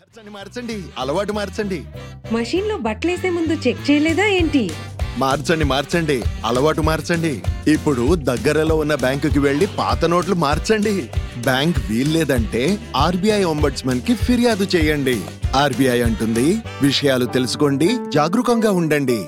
మార్చండి మార్చండి అలవాటు మార్చండి మషీన్లో బట్టలేసే ముందు చెక్ చేయలేదా ఏంటి మార్చండి మార్చండి అలవాటు మార్చండి ఇప్పుడు దగ్గరలో ఉన్న బ్యాంకుకి వెళ్లి పాత నోట్లు మార్చండి బ్యాంక్ వీల్లేదంటే ఆర్బీఐ ఒంబడ్స్మన్ కి ఫిర్యాదు చేయండి ఆర్బీఐ అంటుంది విషయాలు తెలుసుకోండి జాగరూకంగా ఉండండి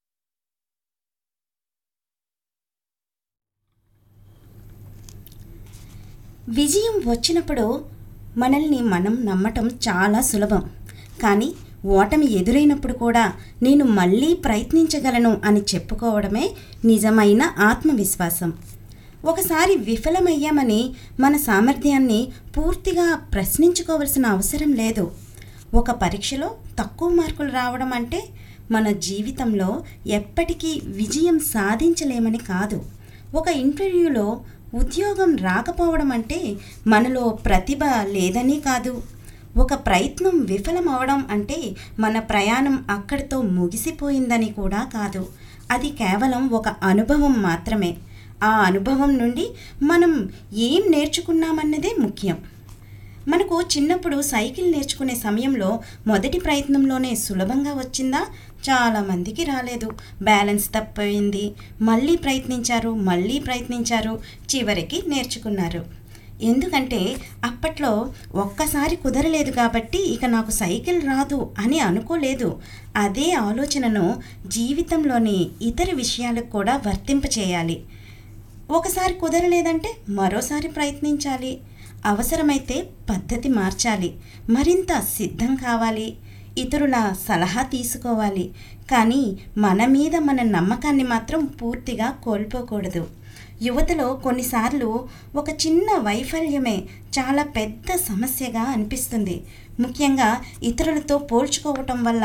విజయం వచ్చినప్పుడు మనల్ని మనం నమ్మటం చాలా సులభం కానీ ఓటమి ఎదురైనప్పుడు కూడా నేను మళ్ళీ ప్రయత్నించగలను అని చెప్పుకోవడమే నిజమైన ఆత్మవిశ్వాసం ఒకసారి విఫలమయ్యామని మన సామర్థ్యాన్ని పూర్తిగా ప్రశ్నించుకోవలసిన అవసరం లేదు ఒక పరీక్షలో తక్కువ మార్కులు రావడం అంటే మన జీవితంలో ఎప్పటికీ విజయం సాధించలేమని కాదు ఒక ఇంటర్వ్యూలో ఉద్యోగం రాకపోవడం అంటే మనలో ప్రతిభ లేదని కాదు ఒక ప్రయత్నం విఫలం అవడం అంటే మన ప్రయాణం అక్కడితో ముగిసిపోయిందని కూడా కాదు అది కేవలం ఒక అనుభవం మాత్రమే ఆ అనుభవం నుండి మనం ఏం నేర్చుకున్నామన్నదే ముఖ్యం మనకు చిన్నప్పుడు సైకిల్ నేర్చుకునే సమయంలో మొదటి ప్రయత్నంలోనే సులభంగా వచ్చిందా చాలామందికి రాలేదు బ్యాలెన్స్ తప్పిపోయింది మళ్ళీ ప్రయత్నించారు మళ్ళీ ప్రయత్నించారు చివరికి నేర్చుకున్నారు ఎందుకంటే అప్పట్లో ఒక్కసారి కుదరలేదు కాబట్టి ఇక నాకు సైకిల్ రాదు అని అనుకోలేదు అదే ఆలోచనను జీవితంలోని ఇతర విషయాలకు కూడా వర్తింపచేయాలి ఒకసారి కుదరలేదంటే మరోసారి ప్రయత్నించాలి అవసరమైతే పద్ధతి మార్చాలి మరింత సిద్ధం కావాలి ఇతరుల సలహా తీసుకోవాలి కానీ మన మీద మన నమ్మకాన్ని మాత్రం పూర్తిగా కోల్పోకూడదు యువతలో కొన్నిసార్లు ఒక చిన్న వైఫల్యమే చాలా పెద్ద సమస్యగా అనిపిస్తుంది ముఖ్యంగా ఇతరులతో పోల్చుకోవటం వల్ల